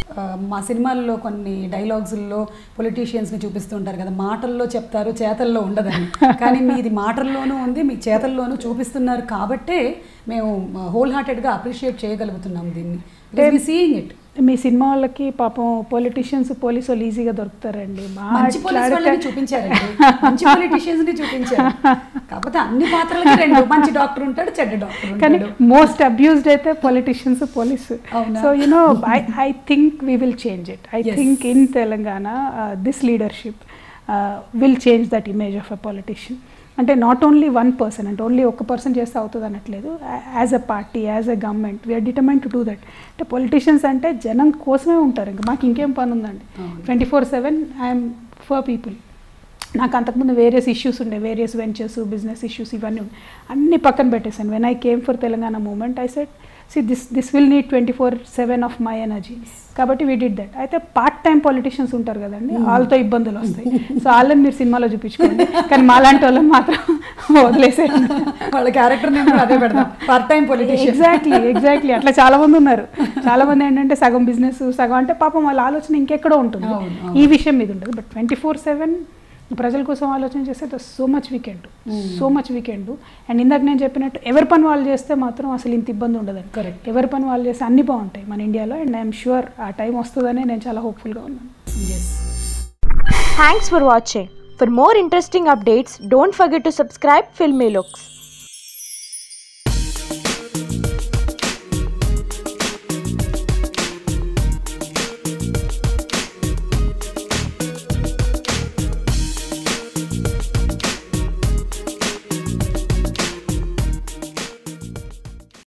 ఆ, మా సినిమాల్లో కొన్ని డైలాగ్స్లో పొలిటీషియన్స్ని చూపిస్తుంటారు కదా మాటల్లో చెప్తారు చేతల్లో ఉండదని కానీ మీది మాటల్లోనూ ఉంది మీ చేతల్లోనూ చూపిస్తున్నారు కాబట్టే మేము హోల్ హార్టెడ్గా అప్రిషియేట్ చేయగలుగుతున్నాం దీన్ని సీయింగ్ ఇట్ మీ సినిమా వాళ్ళకి పాపం పొలిటీషియన్స్ పోలీసు వాళ్ళు ఈజీగా దొరుకుతారండి మంచి పోలీస్ వాళ్ళని చూపించారండి మంచి పొలిటీషియన్స్ ని చూపించారు కాకపోతే అన్ని పాత్రలకి రెండు మంచి డాక్టర్ ఉంటాడు చెడ్డ డాక్టర్ కానీ ఉంటాడు మోస్ట్ అబ్యూస్డ్ అయితే పొలిటీషియన్స్ పోలీసు అవునా? So you know I I think we will change it I Yes. Think in Telangana this leadership will change that image of a politician అంటే నాట్ ఓన్లీ వన్ పర్సన్ అంటే only ఒక person చేస్తే అవుతుంది అనట్లేదు as a party as a government we are determine to do that అంటే politicians అంటే జనం కోసమే ఉంటారు ఇంకా మాకు ఇంకేం పని ఉందండి అవును. Twenty four seven I'm for people నాకు అంతకుముందు వేరియస్ ఇష్యూస్ ఉండే వేరియస్ వెంచర్స్ బిజినెస్ ఇష్యూస్ ఇవన్నీ ఉండే అన్ని పక్కన పెట్టేశాను when I came for Telangana movement I said see this this will need twenty four seven of my energy కాబట్టి వీ డిడ్ దట్ అయితే పార్ట్ టైం పొలిటీషియన్స్ ఉంటారు కదండి వాళ్ళతో ఇబ్బందులు వస్తాయి సో వాళ్ళని మీరు సినిమాలో చూపించుకోండి కానీ మాలాంటి వాళ్ళని మాత్రం వదిలేసేయండి వాళ్ళ క్యారెక్టర్ నేను అదే పెడతాం part time politician exactly exactly అట్లా చాలా మంది ఉన్నారు చాలా మంది ఏంటంటే సగం బిజినెస్ సగం అంటే పాపం వాళ్ళ ఆలోచన ఇంకెక్కడో ఉంటుంది అవును, అవును. ఈ విషయం మీద ఉంటుంది బట్ ట్వంటీ ఫోర్ సెవెన్ ప్రజల కోసం ఆలోచన చేస్తే so much weekend so much weekend and ఇందాక నేను చెప్పినట్టు ఎవరి పని వాళ్ళు చేస్తే మాత్రం అసలు ఇంత ఇబ్బంది ఉండదండి Correct. ఎవరి పని వాళ్ళు చేస్తే అన్ని బాగుంటాయి మన ఇండియాలో అండ్ ఐఎమ్ షూర్ ఆ టైం వస్తుందని నేను చాలా హోప్ఫుల్గా ఉన్నాను Thanks for watching. For more interesting updates, don't forget to subscribe Filmy Looks.